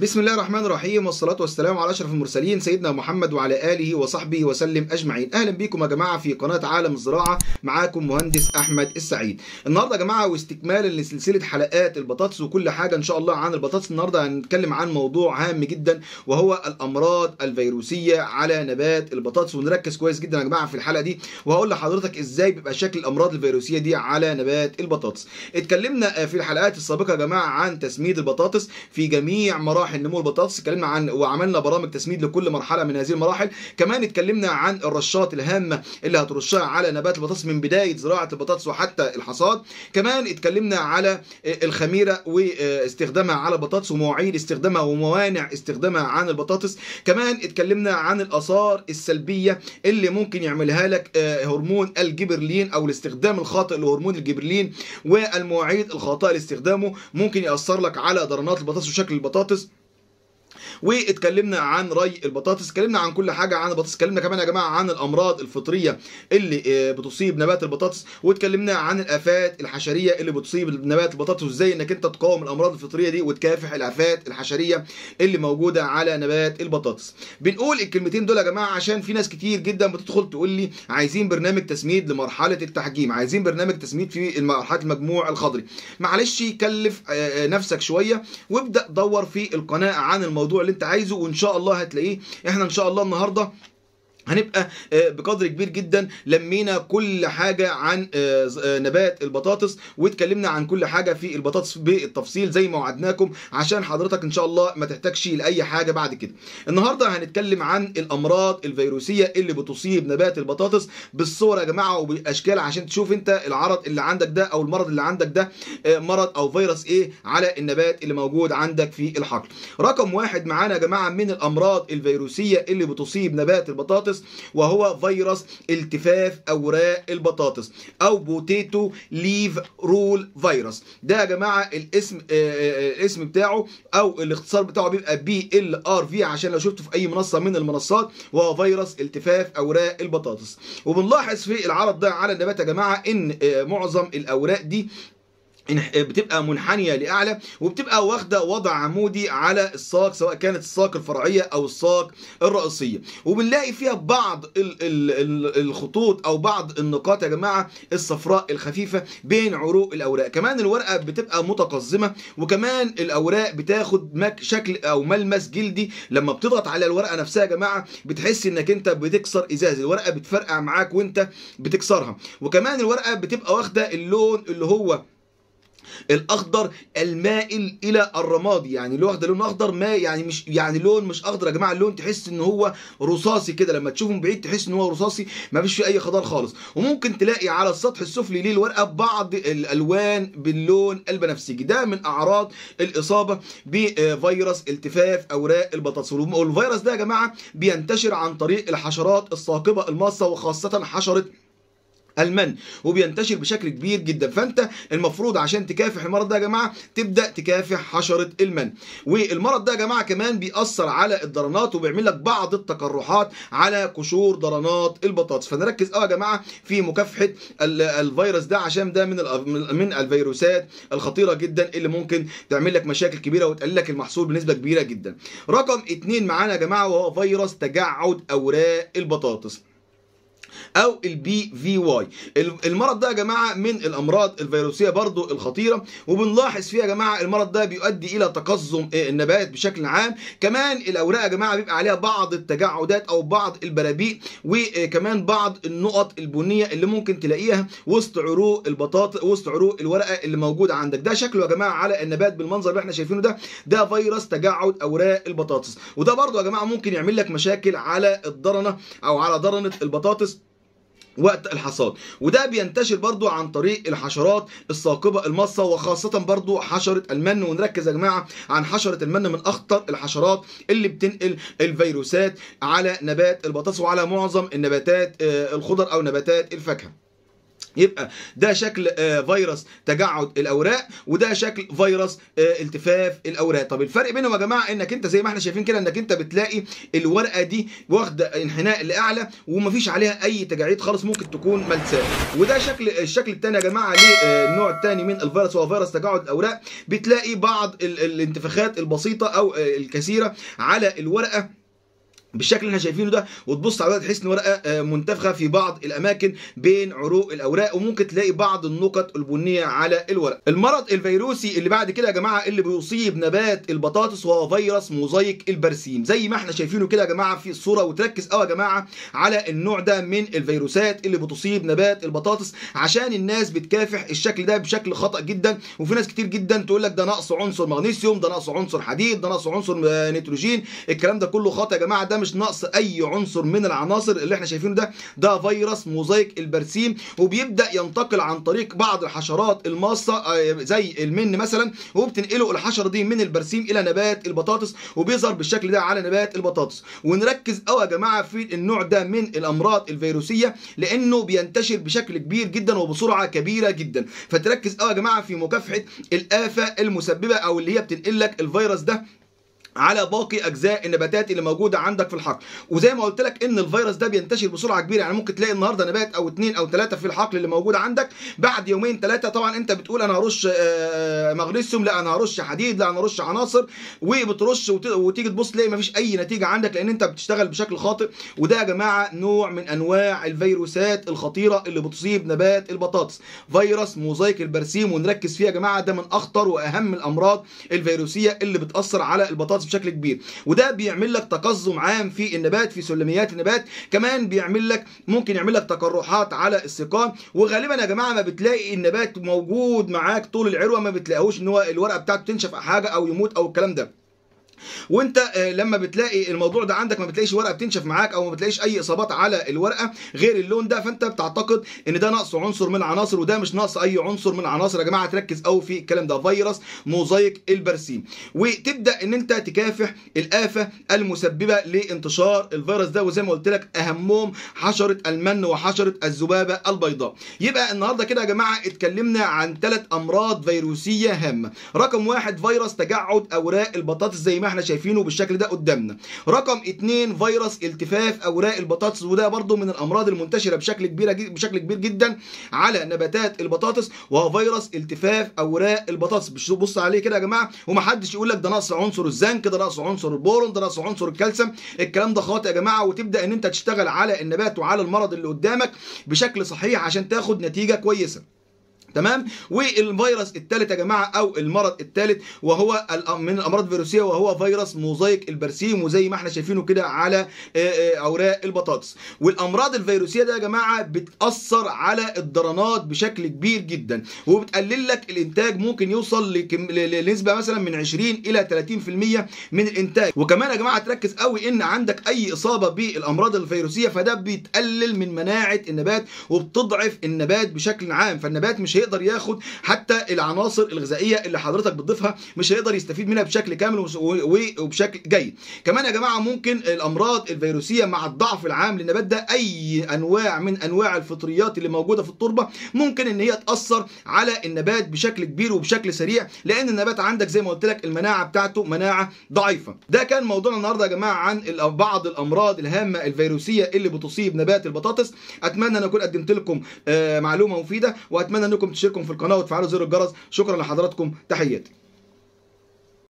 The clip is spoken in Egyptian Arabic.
بسم الله الرحمن الرحيم والصلاة والسلام على أشرف المرسلين سيدنا محمد وعلى آله وصحبه وسلم أجمعين أهلا بكم يا جماعة في قناة عالم الزراعة معاكم مهندس أحمد السعيد النهاردة يا جماعة واستكمالا لسلسلة حلقات البطاطس وكل حاجة إن شاء الله عن البطاطس النهاردة هنتكلم عن موضوع هام جدا وهو الأمراض الفيروسية على نبات البطاطس ونركز كويس جدا يا جماعة في الحلقة دي وهقول لحضرتك إزاي بيبقى شكل الأمراض الفيروسية دي على نبات البطاطس اتكلمنا في الحلقات السابقة يا جماعة عن تسميد البطاطس في جميع مراحل نمو البطاطس اتكلمنا عن وعملنا برامج تسميد لكل مرحله من هذه المراحل كمان اتكلمنا عن الرشات الهامه اللي هترشها على نبات البطاطس من بدايه زراعه البطاطس وحتى الحصاد كمان اتكلمنا على الخميره واستخدامها على البطاطس ومواعيد استخدامها وموانع استخدامها عن البطاطس كمان اتكلمنا عن الاثار السلبيه اللي ممكن يعملها لك هرمون الجبرلين او الاستخدام الخاطئ لهرمون الجبرلين والمواعيد الخاطئه لاستخدامه ممكن ياثر لك على درنات البطاطس وشكل البطاطس واتكلمنا عن ري البطاطس اتكلمنا عن كل حاجه عن البطاطس اتكلمنا كمان يا جماعه عن الامراض الفطريه اللي بتصيب نبات البطاطس واتكلمنا عن الافات الحشريه اللي بتصيب نبات البطاطس وازاي انك انت تقاوم الامراض الفطريه دي وتكافح الافات الحشريه اللي موجوده على نبات البطاطس بنقول الكلمتين دول يا جماعه عشان في ناس كتير جدا بتدخل تقول لي عايزين برنامج تسميد لمرحله التحجيم عايزين برنامج تسميد في مرحله المجموع الخضري معلش كلف نفسك شويه وابدا دور في القناه عن الموضوع اللي انت عايزه وان شاء الله هتلاقيه احنا ان شاء الله النهارده هنبقى بقدر كبير جدا لمينا كل حاجة عن نبات البطاطس واتكلمنا عن كل حاجة في البطاطس بالتفصيل زي ما وعدناكم عشان حضرتك ان شاء الله ما تحتاجش لأي حاجة بعد كده النهاردة هنتكلم عن الأمراض الفيروسية اللي بتصيب نبات البطاطس بالصور يا جماعة وبالأشكال عشان تشوف انت العرض اللي عندك ده او المرض اللي عندك ده مرض او فيروس ايه على النبات اللي موجود عندك في الحقل رقم واحد معانا يا جماعة من الأمراض الفيروسية اللي بتصيب نبات البطاطس البطاطس وهو فيروس التفاف اوراق البطاطس او بوتيتو ليف رول فيروس ده يا جماعه الاسم الاسم بتاعه او الاختصار بتاعه بيبقى بي ال ار في عشان لو شفته في اي منصه من المنصات وهو فيروس التفاف اوراق البطاطس وبنلاحظ في العرض ده على النبات يا جماعه ان معظم الاوراق دي بتبقى منحنية لأعلى وبتبقى واخدة وضع عمودي على الساق سواء كانت الساق الفرعية أو الساق الرئيسية وبنلاقي فيها بعض ال ال الخطوط أو بعض النقاط يا جماعة الصفراء الخفيفة بين عروق الأوراق كمان الورقة بتبقى متقزمة وكمان الأوراق بتاخد شكل أو ملمس جلدي لما بتضغط على الورقة نفسها يا جماعة بتحس إنك أنت بتكسر إزاز الورقة بتفرقع معاك وأنت بتكسرها وكمان الورقة بتبقى واخدة اللون اللي هو الاخضر المائل الى الرمادي يعني اللي واخده لون اخضر ما يعني مش يعني لون مش اخضر يا جماعه اللون تحس ان هو رصاصي كده لما تشوفه من بعيد تحس ان هو رصاصي ما فيش فيه اي خضار خالص وممكن تلاقي على السطح السفلي للورقه بعض الالوان باللون البنفسجي ده من اعراض الاصابه بفيروس التفاف اوراق البطاطس والفيروس ده يا جماعه بينتشر عن طريق الحشرات الثاقبه الماصه وخاصه حشره المن وبينتشر بشكل كبير جدا فانت المفروض عشان تكافح المرض ده يا جماعه تبدا تكافح حشره المن والمرض ده يا جماعه كمان بيأثر على الضرنات وبيعمل لك بعض التقرحات على قشور ضرنات البطاطس فنركز قوي يا جماعه في مكافحه الفيروس ده عشان ده من من الفيروسات الخطيره جدا اللي ممكن تعمل لك مشاكل كبيره وتقلل لك المحصول بنسبه كبيره جدا رقم اتنين معانا يا جماعه وهو فيروس تجعد اوراق البطاطس او البي في واي المرض ده يا جماعه من الامراض الفيروسيه برضو الخطيره وبنلاحظ فيها يا جماعه المرض ده بيؤدي الى تقزم النبات بشكل عام كمان الاوراق يا جماعه بيبقى عليها بعض التجعدات او بعض البرابيق وكمان بعض النقط البنيه اللي ممكن تلاقيها وسط عروق البطاطا وسط عروق الورقه اللي موجوده عندك ده شكله يا جماعه على النبات بالمنظر اللي احنا شايفينه ده ده فيروس تجعد اوراق البطاطس وده برضو يا جماعه ممكن يعمل لك مشاكل على الضرنه او على ضرنه البطاطس وقت الحصاد وده بينتشر برضو عن طريق الحشرات الثاقبة المصة وخاصة برضو حشرة المن ونركز يا جماعة عن حشرة المن من أخطر الحشرات اللي بتنقل الفيروسات على نبات البطاطس وعلى معظم النباتات الخضر أو نباتات الفاكهة يبقى ده شكل آه، فيروس تجعد الاوراق وده شكل فيروس آه، التفاف الاوراق طب الفرق بينهم يا جماعه انك انت زي ما احنا شايفين كده انك انت بتلاقي الورقه دي واخده انحناء لاعلى ومفيش عليها اي تجاعيد خالص ممكن تكون ملساء وده شكل الشكل الثاني يا جماعه للنوع الثاني من الفيروس وهو فيروس تجعد الاوراق بتلاقي بعض ال- الانتفاخات البسيطه او آه، الكثيره على الورقه بالشكل اللي احنا شايفينه ده وتبص على الورقه تحس ان ورقه آه، منتفخه في بعض الاماكن بين عروق الاوراق وممكن تلاقي بعض النقط البنيه على الورق. المرض الفيروسي اللي بعد كده يا جماعه اللي بيصيب نبات البطاطس وهو فيروس موزايك البرسيم زي ما احنا شايفينه كده يا جماعه في الصوره وتركز قوي يا جماعه على النوع ده من الفيروسات اللي بتصيب نبات البطاطس عشان الناس بتكافح الشكل ده بشكل خطا جدا وفي ناس كتير جدا تقول لك ده نقص عنصر مغنيسيوم ده نقص عنصر حديد ده نقص عنصر آه، نيتروجين الكلام ده كله خطا يا جماعه ده مش نقص اي عنصر من العناصر اللي احنا شايفينه ده ده فيروس موزايك البرسيم وبيبدا ينتقل عن طريق بعض الحشرات الماصه آه، زي المن مثلا وبتنقله الحشره دي من البرسيم الى نبات البطاطس وبيظهر بالشكل ده على نبات البطاطس ونركز قوي يا جماعه في النوع ده من الامراض الفيروسيه لانه بينتشر بشكل كبير جدا وبسرعه كبيره جدا فتركز قوي يا جماعه في مكافحه الافه المسببه او اللي هي بتنقل لك الفيروس ده على باقي اجزاء النباتات اللي موجوده عندك في الحقل وزي ما قلت لك ان الفيروس ده بينتشر بسرعه كبيره يعني ممكن تلاقي النهارده نبات او اتنين او ثلاثه في الحقل اللي موجود عندك بعد يومين ثلاثه طبعا انت بتقول انا هرش آه، مغنيسيوم لا انا هرش حديد لا انا هرش عناصر وبترش وت- وتيجي تبص تلاقي مفيش اي نتيجه عندك لان انت بتشتغل بشكل خاطئ وده يا جماعه نوع من انواع الفيروسات الخطيره اللي بتصيب نبات البطاطس فيروس موزايك البرسيم ونركز فيه يا جماعه ده من اخطر واهم الامراض الفيروسيه اللي بتاثر على البطاطس بشكل كبير وده بيعمل لك تقزم عام في النبات في سلميات النبات كمان بيعمل لك ممكن يعمل لك تقرحات على السقان وغالبا يا جماعه ما بتلاقي النبات موجود معاك طول العروه ما بتلاقيهوش ان هو الورقه بتاعته تنشف أو حاجه او يموت او الكلام ده وانت آه، لما بتلاقي الموضوع ده عندك ما بتلاقيش ورقه بتنشف معاك او ما بتلاقيش اي اصابات على الورقه غير اللون ده فانت بتعتقد ان ده نقص عنصر من العناصر وده مش نقص اي عنصر من العناصر يا جماعه تركز قوي في الكلام ده فيروس موزايك البرسيم وتبدا ان انت تكافح الافه المسببه لانتشار الفيروس ده وزي ما قلت لك اهمهم حشره المن وحشره الذبابه البيضاء يبقى النهارده كده يا جماعه اتكلمنا عن ثلاث امراض فيروسيه هامه رقم واحد فيروس تجعد اوراق البطاطس زي ما احنا شايفينه بالشكل ده قدامنا رقم اتنين فيروس التفاف اوراق البطاطس وده برضو من الامراض المنتشره بشكل كبير بشكل كبير جدا على نباتات البطاطس وهو فيروس التفاف اوراق البطاطس بش- بص عليه كده يا جماعه ومحدش يقول لك ده نقص عنصر الزنك ده نقص عنصر البورون ده نقص عنصر الكالسيوم الكلام ده خاطئ يا جماعه وتبدا ان انت تشتغل على النبات وعلى المرض اللي قدامك بشكل صحيح عشان تاخد نتيجه كويسه تمام والفيروس الثالث يا جماعه او المرض الثالث وهو الأم- من الامراض الفيروسيه وهو فيروس موزايك البرسيم وزي ما احنا شايفينه كده على آه، آه، اوراق البطاطس والامراض الفيروسيه ده يا جماعه بتاثر على الضرنات بشكل كبير جدا وبتقلل لك الانتاج ممكن يوصل لكم- ل- لنسبه مثلا من 20 الى 30% من الانتاج وكمان يا جماعه تركز قوي ان عندك اي اصابه بالامراض الفيروسيه فده بيتقلل من مناعه النبات وبتضعف النبات بشكل عام فالنبات مش هيقدر ياخد حتى العناصر الغذائيه اللي حضرتك بتضيفها مش هيقدر يستفيد منها بشكل كامل وس- و- و- وبشكل جيد كمان يا جماعه ممكن الامراض الفيروسيه مع الضعف العام للنبات ده اي انواع من انواع الفطريات اللي موجوده في التربه ممكن ان هي تاثر على النبات بشكل كبير وبشكل سريع لان النبات عندك زي ما قلت لك المناعه بتاعته مناعه ضعيفه ده كان موضوعنا النهارده يا جماعه عن ال- بعض الامراض الهامه الفيروسيه اللي بتصيب نبات البطاطس اتمنى ان اكون قدمت لكم آه، معلومه مفيده واتمنى انكم تشتركوا في القناه وتفعلوا زر الجرس شكرا لحضراتكم تحياتي